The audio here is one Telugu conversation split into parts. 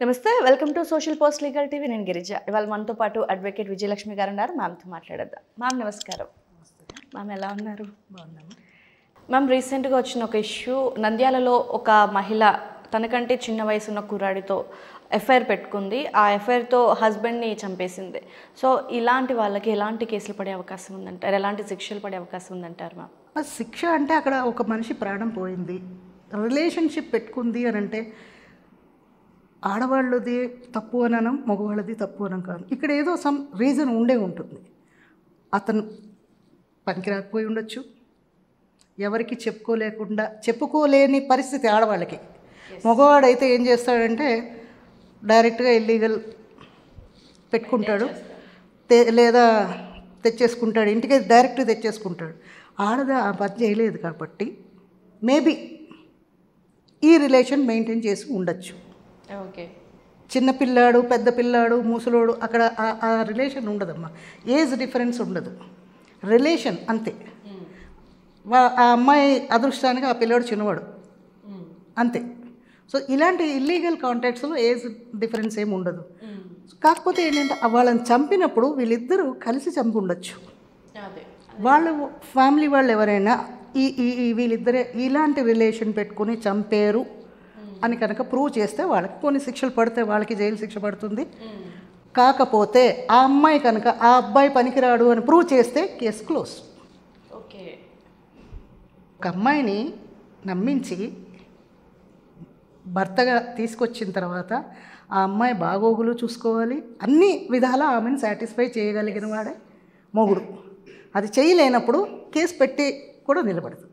నమస్తే welcome to social post legal TV నేను గిరిజ ఇవాళ మనతో పాటు అడ్వకేట్ విజయలక్ష్మి గారు ఉన్నారు మ్యామ్తో మాట్లాడేద్దాం మ్యామ్ నమస్కారం మ్యామ్ ఎలా ఉన్నారు మ్యామ్ రీసెంట్గా వచ్చిన ఒక ఇష్యూ నంద్యాలలో ఒక మహిళ తనకంటే చిన్న వయసు ఉన్న కుర్రాడితో ఎఫ్ఐఆర్ పెట్టుకుంది ఆ ఎఫ్ఐఆర్తో హస్బెండ్ని చంపేసింది సో ఇలాంటి వాళ్ళకి ఎలాంటి కేసులు పడే అవకాశం ఉందంటారు ఎలాంటి శిక్షలు పడే అవకాశం ఉందంటారు మ్యామ్ ఆ శిక్ష అంటే అక్కడ ఒక మనిషి ప్రాణం పోయింది రిలేషన్షిప్ పెట్టుకుంది అని అంటే ఆడవాళ్ళది తప్పు అననం మగవాళ్ళది తప్పు అనం కాదు ఇక్కడ ఏదో సమ్ రీజన్ ఉండే ఉంటుంది అతను పనికి రాకపోయి ఉండొచ్చు ఎవరికి చెప్పుకోలేకుండా చెప్పుకోలేని పరిస్థితి ఆడవాళ్ళకి మగవాడైతే ఏం చేస్తాడంటే డైరెక్ట్గా ఇల్లీగల్ పెట్టుకుంటాడు తే- లేదా తెచ్చేసుకుంటాడు ఇంటికి డైరెక్ట్ తెచ్చేసుకుంటాడు ఆడద ఆ పని చేయలేదు కాబట్టి మేబీ ఈ రిలేషన్ మెయింటైన్ చేసి ఉండొచ్చు ఓకే చిన్న పిల్లాడు పెద్ద పిల్లాడు ముసలోడు అక్కడ ఆ- ఆ రిలేషన్ ఉండదమ్మా ఏజ్ డిఫరెన్స్ ఉండదు రిలేషన్ అంతే వా- ఆ అమ్మాయి అదృష్టానికి ఆ పిల్లాడు చిన్నవాడు అంతే సో ఇలాంటి ఇల్లీగల్ కాంటాక్ట్స్లో ఏజ్ డిఫరెన్స్ ఏమి ఉండదు కాకపోతే ఏంటంటే ఆ వాళ్ళని చంపినప్పుడు వీళ్ళిద్దరూ కలిసి చంపి ఉండొచ్చు అదే వాళ్ళు ఫ్యామిలీ వాళ్ళు ఎవరైనా ఈ ఈ ఈ వీళ్ళిద్దరే ఇలాంటి రిలేషన్ పెట్టుకుని చంపారు అని కనుక ప్రూవ్ చేస్తే వాళ్ళకి కొన్ని శిక్షలు పడితే వాళ్ళకి జైలు శిక్ష పడుతుంది కాకపోతే ఆ అమ్మాయి కనుక ఆ అబ్బాయి పనికిరాడు అని ప్రూవ్ చేస్తే కేసు క్లోజ్ ఓకే ఒక అమ్మాయిని నమ్మించి భర్తగా తీసుకొచ్చిన తర్వాత ఆ అమ్మాయి బాగోగులు చూసుకోవాలి అన్ని విధాల ఆమెను సాటిస్ఫై చేయగలిగిన వాడే మొగుడు అది చేయలేనప్పుడు కేసు పెట్టి కూడా నిలబడదు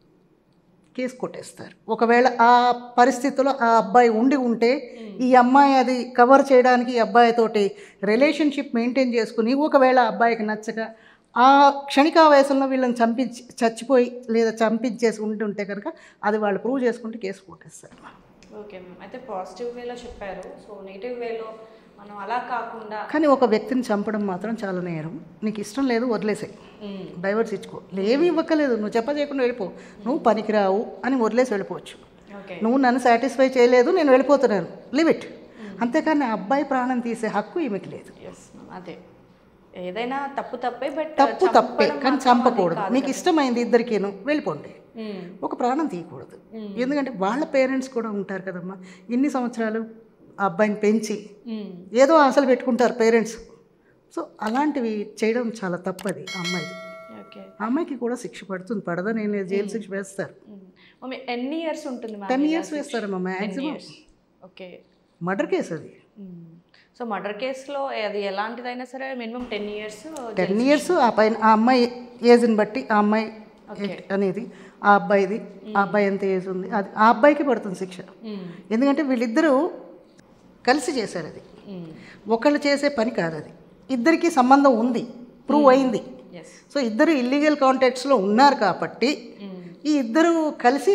కేసు కొట్టేస్తారు ఒకవేళ ఆ పరిస్థితిలో ఆ అబ్బాయి ఉండి ఉంటే ఈ అమ్మాయి అది కవర్ చేయడానికి ఈ అబ్బాయితోటి రిలేషన్షిప్ మెయింటైన్ చేసుకుని ఒకవేళ ఆ అబ్బాయికి నచ్చక ఆ క్షణికావేశంలో వీళ్ళని చంపించి చచ్చిపోయి లేదా చంపించేసి ఉండి ఉంటే కనుక అది వాళ్ళు ప్రూవ్ చేసుకుంటే కేసు కొట్టేస్తారు ఓకే మ్యామ్ అయితే పాజిటివ్ వేలో చెప్పారు సో నెగిటివ్ వేలో మనం అలా కాకుండా కానీ ఒక వ్యక్తిని చంపడం మాత్రం చాలా నేరం నీకు ఇష్టం లేదు వదిలేసాయి డైవర్స్ ఇచ్చుకో ఏమీ ఇవ్వక్కలేదు నువ్వు చెప్ప చేయకుండా వెళ్ళిపో నువ్వు పనికిరావు అని వదిలేసి వెళ్ళిపోవచ్చు ఓకే నువ్వు నన్ను సాటిస్ఫై చేయలేదు నేను వెళ్ళిపోతున్నాను లిమిట్ అంతేకాని ఆ అబ్బాయి ప్రాణం తీసే హక్కు ఈమెకి లేదు ఎస్ మ్యామ్ అదే ఏదైనా తప్పు తప్పే బట్ తప్పు తప్పే కానీ చంపకూడదు మీకు ఇష్టమైంది ఇద్దరికేను వెళ్ళిపోండి ఒక ప్రాణం తీయకూడదు ఎందుకంటే వాళ్ళ పేరెంట్స్ కూడా ఉంటారు కదమ్మా ఇన్ని సంవత్సరాలు ఆ అబ్బాయిని పెంచి ఏదో ఆశలు పెట్టుకుంటారు పేరెంట్స్ సో అలాంటివి చేయడం చాలా తప్పది ఆ అమ్మాయిది ఓకే ఆ అమ్మాయికి కూడా శిక్ష పడుతుంది పడదని ఏం లేదు జైలు శిక్ష వేస్తారు మమ్మీ ఎన్ని ఇయర్స్ ఉంటుంది మ్యామ్ టెన్ ఇయర్స్ వేస్తారమ్మా మ్యాక్సిమం ఓకే మర్డర్ కేసు అది సో మర్డర్ కేసులో అది ఎలాంటిదైనా సరే minimum ten years ten years ఆ పైన ఆ అమ్మాయి ఏజ్ని బట్టి ఆ అమ్మాయి అనేది ఆ అబ్బాయిది ఆ అబ్బాయి ఎంత ఏజ్ ఉంది అది ఆ అబ్బాయికి పడుతుంది శిక్ష ఎందుకంటే వీళ్ళిద్దరూ కలిసి చేశారు అది ఒకళ్ళు చేసే పని కాదు అది ఇద్దరికి సంబంధం ఉంది ప్రూవ్ అయింది ఎస్ సో ఇద్దరు ఇల్లీగల్ కాంటాక్ట్స్లో ఉన్నారు కాబట్టి ఈ ఇద్దరు కలిసి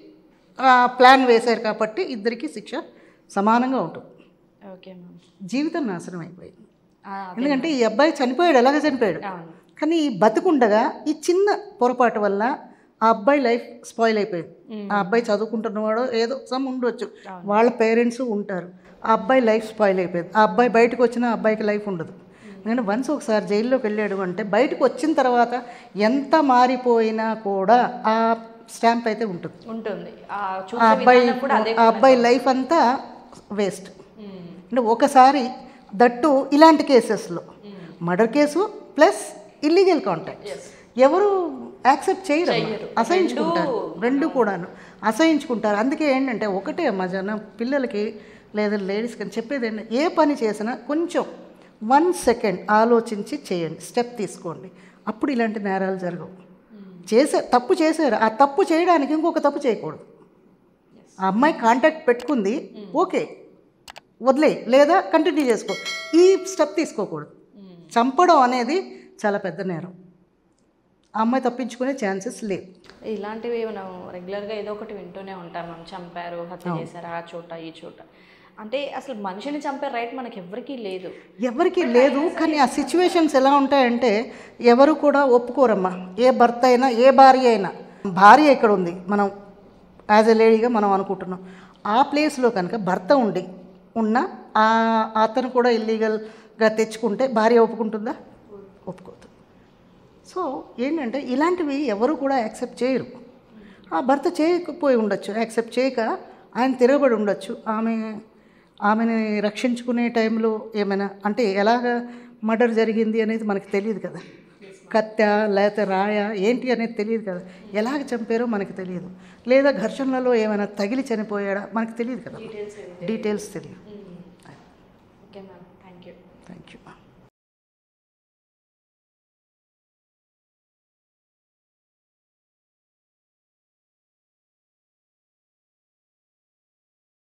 ఆ, ప్లాన్ వేశారు కాబట్టి ఇద్దరికి శిక్ష సమానంగా ఉంటుంది ఓకే మ్యామ్ జీవితం నాశనం అయిపోయింది ఎందుకంటే ఈ అబ్బాయి చనిపోయాడు ఎలాగ చనిపోయాడు అవును కానీ ఈ బతుకుండగా ఈ చిన్న పొరపాటు వల్ల ఆ అబ్బాయి లైఫ్ స్పాయిల్ అయిపోయింది ఆ అబ్బాయి చదువుకుంటున్నవాడో ఏదో సమ్ ఉండొచ్చు వాళ్ళ పేరెంట్స్ ఉంటారు ఆ అబ్బాయి లైఫ్ స్పాయిల్ అయిపోయింది ఆ అబ్బాయి బయటకు వచ్చినా ఆ అబ్బాయికి లైఫ్ ఉండదు ఎందుకంటే వన్స్ ఒకసారి జైల్లోకి వెళ్ళాడు అంటే బయటకు వచ్చిన తర్వాత ఎంత మారిపోయినా కూడా ఆ స్టాంప్ అయితే ఉంటుంది ఉంటుంది ఆ ఆ చూసే అబ్బాయి విధానం కూడా అదే ఆ అబ్బాయి లైఫ్ అంతా వేస్ట్ మ్మ్. అంటే ఒకసారి దట్టు ఇలాంటి కేసెస్లో murder case plus illegal contact ఎవరు యాక్సెప్ట్ చేయరు అమ్మా. అసహించుకుంటారు రెండు కూడాను అసహించుకుంటారు అందుకే ఏంటంటే ఒకటే అమ్మా జనం పిల్లలకి లేదా లేడీస్కి అని చెప్పేది ఏంటంటే ఏ పని చేసినా కొంచెం వన్ సెకండ్ ఆలోచించి చేయండి స్టెప్ తీసుకోండి అప్పుడు ఇలాంటి నేరాలు జరగవు చేసే తప్పు చేశారు ఆ తప్పు చేయడానికి ఇంకొక తప్పు చేయకూడదు ఆ అమ్మాయి కాంటాక్ట్ పెట్టుకుంది ఓకే వదిలే లేదా కంటిన్యూ చేసుకో ఈ స్టెప్ తీసుకోకూడదు చంపడం అనేది చాలా పెద్ద నేరం ఆ అమ్మాయి తప్పించుకునే ఛాన్సెస్ లేవు ఇలాంటివి మనం రెగ్యులర్గా ఏదో ఒకటి వింటూనే ఉంటాం మనం చంపారు హత్య చేశారు ఆ చోట ఈ చోట అంటే అసలు మనిషిని చంపే రైట్ మనకి ఎవరికీ లేదు ఎవరికి లేదు కానీ ఆ సిచ్యువేషన్స్ ఎలా ఉంటాయంటే ఎవరు కూడా ఒప్పుకోరమ్మా ఏ భర్త అయినా ఏ భార్య అయినా భార్య ఇక్కడ ఉంది మనం యాజ్ ఎ లేడీగా మనం అనుకుంటున్నాం ఆ ప్లేస్లో కనుక భర్త ఉండి ఉన్న ఆ అతను కూడా ఇల్లీగల్గా తెచ్చుకుంటే భార్య ఒప్పుకుంటుందా ఒప్పుకోదు సో ఏంటంటే ఇలాంటివి ఎవరు కూడా యాక్సెప్ట్ చేయరు ఆ భర్త చేయకపోయి ఉండొచ్చు యాక్సెప్ట్ చేయక ఆయన తిరగబడి ఉండొచ్చు ఆమె ఆమెని రక్షించుకునే టైంలో ఏమైనా అంటే ఎలాగ మర్డర్ జరిగింది అనేది మనకు తెలియదు కదా కత్త లేకపోతే రాయ ఏంటి అనేది తెలియదు కదా ఎలాగ చంపారో మనకు తెలియదు లేదా ఘర్షణలలో ఏమైనా తగిలి చనిపోయాడా మనకు తెలియదు కదా డీటెయిల్స్ తెలియదు okay ma'am thank you thank you